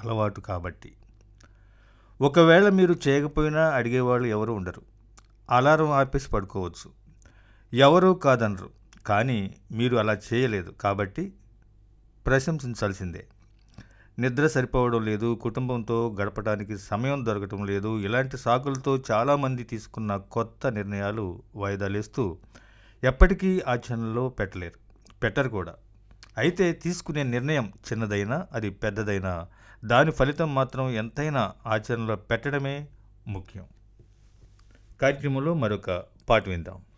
అలవాటు కాబట్టి ఒకవేళ మీరు చేయకపోయినా అడిగేవాళ్ళు ఎవరు ఉండరు అలారం ఆపేసి పడుకోవచ్చు ఎవరూ కాదనరు కానీ మీరు అలా చేయలేదు కాబట్టి ప్రశంసించాల్సిందే నిద్ర సరిపోవడం లేదు కుటుంబంతో గడపడానికి సమయం దొరకటం లేదు ఇలాంటి సాకులతో చాలామంది తీసుకున్న కొత్త నిర్ణయాలు వాయిదాలేస్తూ ఎప్పటికీ ఆచరణలో పెట్టలేరు పెట్టరు కూడా అయితే తీసుకునే నిర్ణయం చిన్నదైనా అది పెద్దదైనా దాని ఫలితం మాత్రం ఎంతైనా ఆచరణలో పెట్టడమే ముఖ్యం కార్యక్రమంలో మరొక పాట విందాం